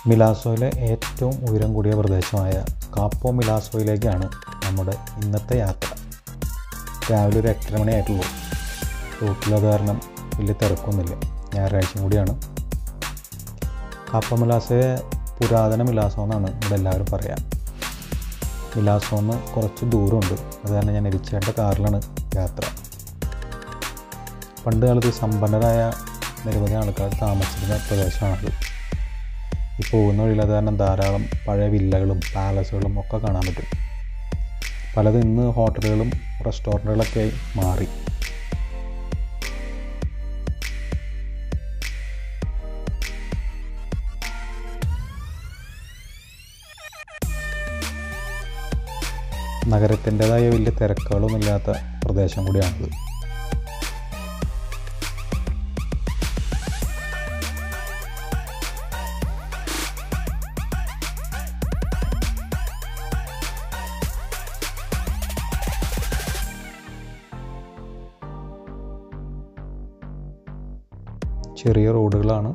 മിലാസോയിലെ ഏറ്റവും ഉയരം കൂടിയ പ്രദേശമായ കാപ്പോ മിലാസോയിലേക്കാണ് നമ്മുടെ ഇന്നത്തെ യാത്ര രാവിലെ ഒരു എട്ടര മണിയായിട്ടുള്ളൂ റൂട്ടിലത് കാരണം വലിയ തിരക്കൊന്നുമില്ല ഞായറാഴ്ചയും കൂടിയാണ് കാപ്പോ മിലാസയെ പുരാതന മിലാസോ എന്നാണ് ഇവിടെ എല്ലാവരും പറയാം മിലാസോന്ന് കുറച്ച് ദൂരമുണ്ട് അത് കാരണം ഞാൻ എരിച്ചേട്ട കാറിലാണ് യാത്ര പണ്ട് കാലത്ത് സമ്പന്നരായ നിരവധി ആൾക്കാർ താമസിക്കുന്ന പ്രദേശമാണത് ഈ പോകുന്ന വഴിയിൽ അത് കാരണം ധാരാളം പഴയ വില്ലകളും പാലസുകളും ഒക്കെ കാണാൻ പറ്റും പലതും ഇന്ന് ഹോട്ടലുകളും റെസ്റ്റോറൻറ്റുകളൊക്കെ ആയി മാറി നഗരത്തിൻ്റെതായ വലിയ തിരക്കുകളൊന്നുമില്ലാത്ത പ്രദേശം കൂടിയാണിത് ചെറിയ റോഡുകളാണ്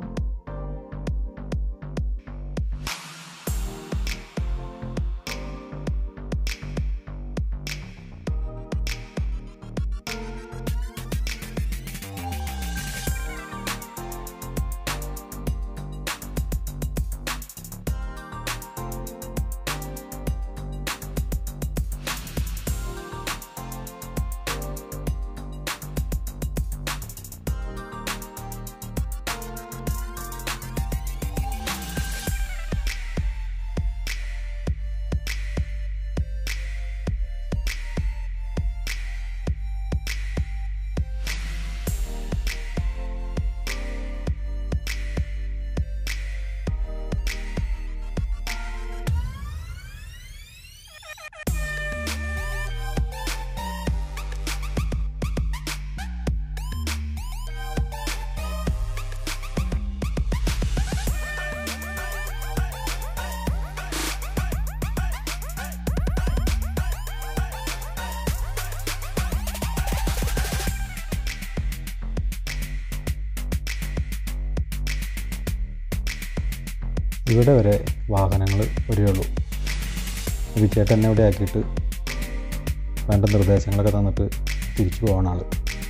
ഇവിടെ വരെ വാഹനങ്ങൾ വരികയുള്ളൂ വിജയേട്ടൻ എന്നെ ഇവിടെ ആക്കിയിട്ട് വേണ്ട നിർദ്ദേശങ്ങളൊക്കെ തന്നിട്ട് തിരിച്ചു പോകണ ആൾ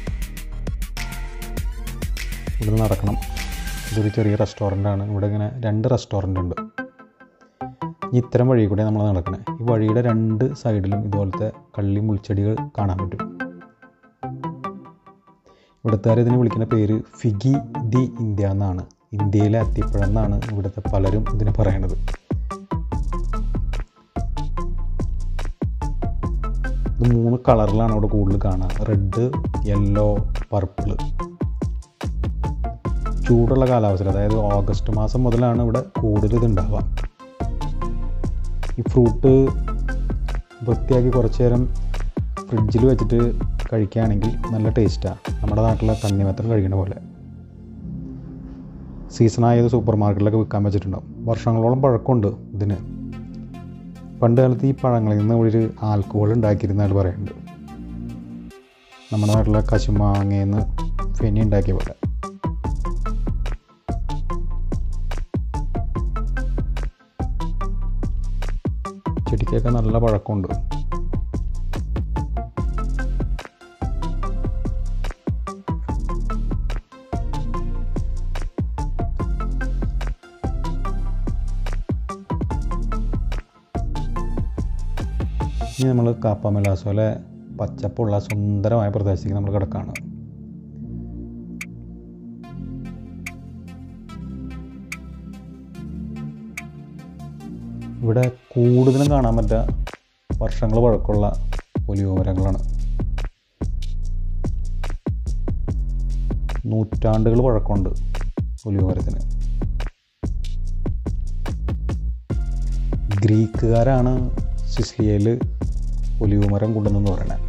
ഇവിടുന്ന് നടക്കണം ഇതൊരു ചെറിയ റെസ്റ്റോറൻ്റാണ് ഇവിടെ ഇങ്ങനെ രണ്ട് റെസ്റ്റോറൻ്റ് ഉണ്ട് ഈ ഇത്തരം വഴി കൂടെ നമ്മൾ നടക്കണേ ഈ വഴിയുടെ രണ്ട് സൈഡിലും ഇതുപോലത്തെ കള്ളി മുൾച്ചെടികൾ കാണാൻ പറ്റും ഇവിടുത്തെ ഇതിനെ വിളിക്കുന്ന പേര് ഫിഗി ദി ഇന്ത്യ എന്നാണ് ഇന്ത്യയിലെ അത്തിപ്പഴം എന്നാണ് ഇവിടുത്തെ പലരും ഇതിന് പറയണത് ഇത് മൂന്ന് കളറിലാണ് ഇവിടെ കൂടുതൽ കാണുക റെഡ് യെല്ലോ പർപ്പിൾ ചൂടുള്ള കാലാവസ്ഥയിൽ അതായത് ഓഗസ്റ്റ് മാസം മുതലാണ് ഇവിടെ കൂടുതൽ ഇത് ഉണ്ടാവുക ഈ ഫ്രൂട്ട് വൃത്തിയാക്കി കുറച്ച് നേരം ഫ്രിഡ്ജിൽ വെച്ചിട്ട് കഴിക്കുകയാണെങ്കിൽ നല്ല ടേസ്റ്റാണ് നമ്മുടെ നാട്ടിലെ തണ്ണിമത്തൻ കഴിക്കുന്ന പോലെ സീസണായത് സൂപ്പർ മാർക്കറ്റിലൊക്കെ വിൽക്കാൻ വെച്ചിട്ടുണ്ടാവും വർഷങ്ങളോളം പഴക്കമുണ്ട് ഇതിന് പണ്ട് കാലത്ത് ഈ പഴങ്ങളിൽ നിന്ന് ഒരു ആൽക്കഹോൾ ഉണ്ടാക്കിയിരുന്നാൽ പറയുന്നുണ്ട് നമ്മുടെ നാട്ടിലെ കശുമാങ്ങയിൽ നിന്ന് ഫെനി ഉണ്ടാക്കിയ പോലെ ചെടിക്കൊക്കെ നല്ല പഴക്കമുണ്ട് ഇനി നമ്മൾ കാപ്പമലാസോലെ പച്ചപ്പുള്ള സുന്ദരമായ പ്രദേശത്തേക്ക് നമ്മൾ കിടക്കുകയാണ് ഇവിടെ കൂടുതലും കാണാൻ പറ്റുക വർഷങ്ങൾ പഴക്കമുള്ള ഒലിവ് മരങ്ങളാണ് നൂറ്റാണ്ടുകൾ പഴക്കമുണ്ട് ഒലിവ് മരത്തിന് ഗ്രീക്കുകാരാണ് സിസിലിയയിൽ ഒലിവ് മരം കൊണ്ടുവന്നെന്ന് പറയണത്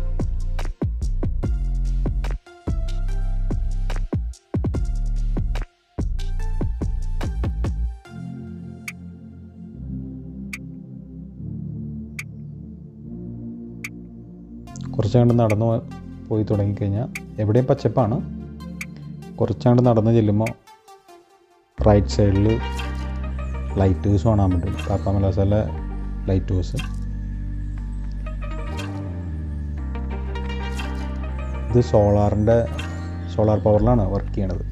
കുറച്ചങ്ങോട്ട് നടന്ന് പോയി തുടങ്ങിക്കഴിഞ്ഞാൽ എവിടെയും പച്ചപ്പാണ് കുറച്ചങ്ങോട്ട് നടന്ന് ചെല്ലുമ്പോൾ റൈറ്റ് സൈഡിൽ ലൈറ്റ് ഹൗസ് കാണാൻ പറ്റും കാപ്പാമലാസയിലെ ലൈറ്റ് ഹൗസ് ഇത് സോളാറിൻ്റെ സോളാർ പവറിലാണ് വർക്ക് ചെയ്യണത്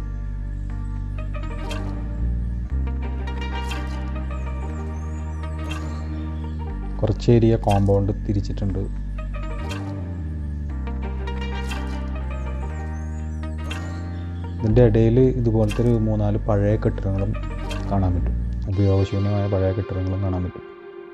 കുറച്ച് ഏരിയ കോമ്പൗണ്ട് തിരിച്ചിട്ടുണ്ട് ഇതിൻ്റെ ഇടയിൽ ഇതുപോലത്തെ ഒരു മൂന്നാല് പഴയ കെട്ടിടങ്ങളും കാണാൻ പറ്റും ഉപയോഗശൂന്യമായ പഴയ കെട്ടിടങ്ങളും കാണാൻ പറ്റും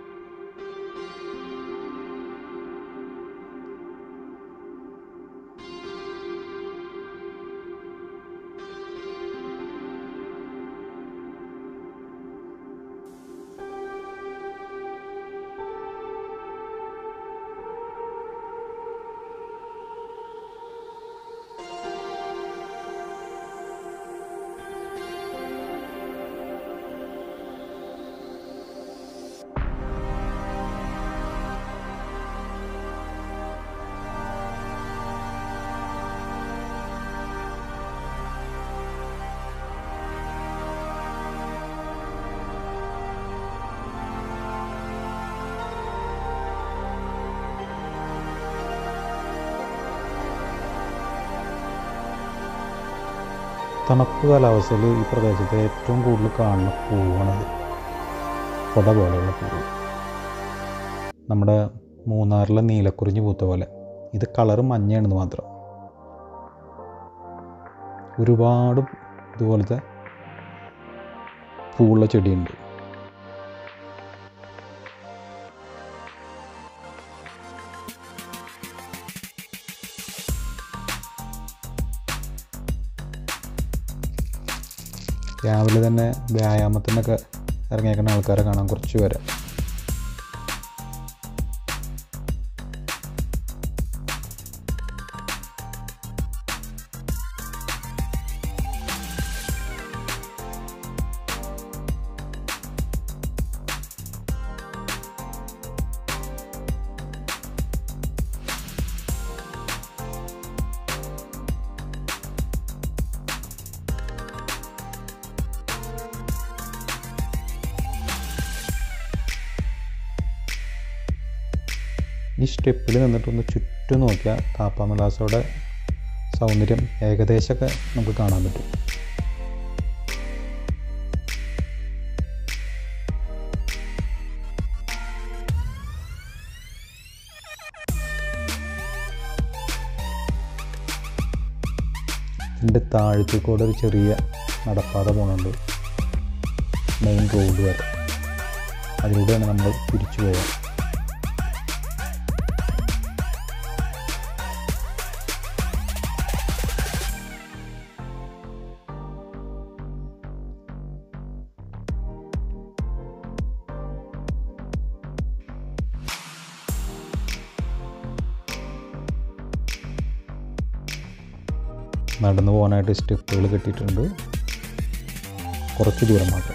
തണുപ്പ് കാലാവസ്ഥയിൽ ഈ പ്രദേശത്ത് ഏറ്റവും കൂടുതൽ കാണുന്ന പൂവാണത് കൊട പോലെയുള്ള പൂവ് നമ്മുടെ മൂന്നാറിലെ നീലക്കുറിഞ്ഞ് പൂത്ത പോലെ ഇത് കളറ് മഞ്ഞയാണെന്ന് മാത്രം ഒരുപാട് ഇതുപോലത്തെ പൂവുള്ള ചെടിയുണ്ട് രാവിലെ തന്നെ വ്യായാമത്തിനൊക്കെ ഇറങ്ങിയേക്കുന്ന ആൾക്കാരെ കാണാൻ കുറച്ച് പേരെ ഈ സ്റ്റെപ്പിൽ നിന്നിട്ടൊന്ന് ചുറ്റും നോക്കിയാൽ കാപ്പാമലാസയുടെ സൗന്ദര്യം ഏകദേശമൊക്കെ നമുക്ക് കാണാൻ പറ്റും ഇതിൻ്റെ താഴത്തിൽ കൂടെ ഒരു ചെറിയ നടപ്പാത പോകുന്നുണ്ട് മെയിൻ റോഡ് വരെ അതിലൂടെയാണ് നമ്മൾ തിരിച്ചു പോവുക നടന്നു പോകാനായിട്ട് സ്റ്റെപ്പുകൾ കെട്ടിയിട്ടുണ്ട് കുറച്ച് ദൂരം മാത്രം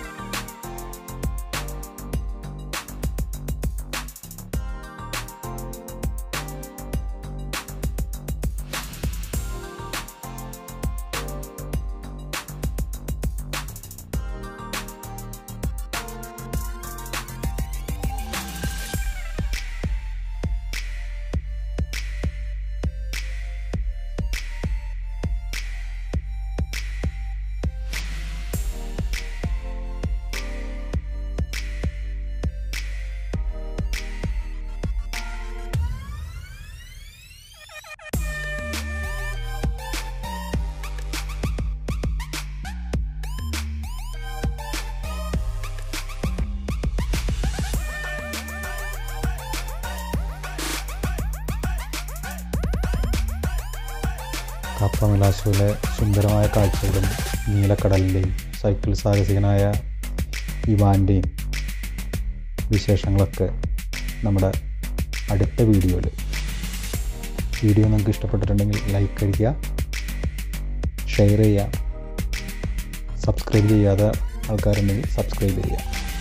കാപ്പമിലാസുവിലെ സുന്ദരമായ കാഴ്ചകളും നീലക്കടലിൻ്റെയും സൈക്കിൾ സാഹസികനായ ഇവാൻ്റെയും വിശേഷങ്ങളൊക്കെ നമ്മുടെ അടുത്ത വീഡിയോയിൽ വീഡിയോ നിങ്ങൾക്ക് ഇഷ്ടപ്പെട്ടിട്ടുണ്ടെങ്കിൽ ലൈക്ക് അടിക്കുക ഷെയർ ചെയ്യുക സബ്സ്ക്രൈബ് ചെയ്യാത്ത ആൾക്കാരുണ്ടെങ്കിൽ സബ്സ്ക്രൈബ് ചെയ്യുക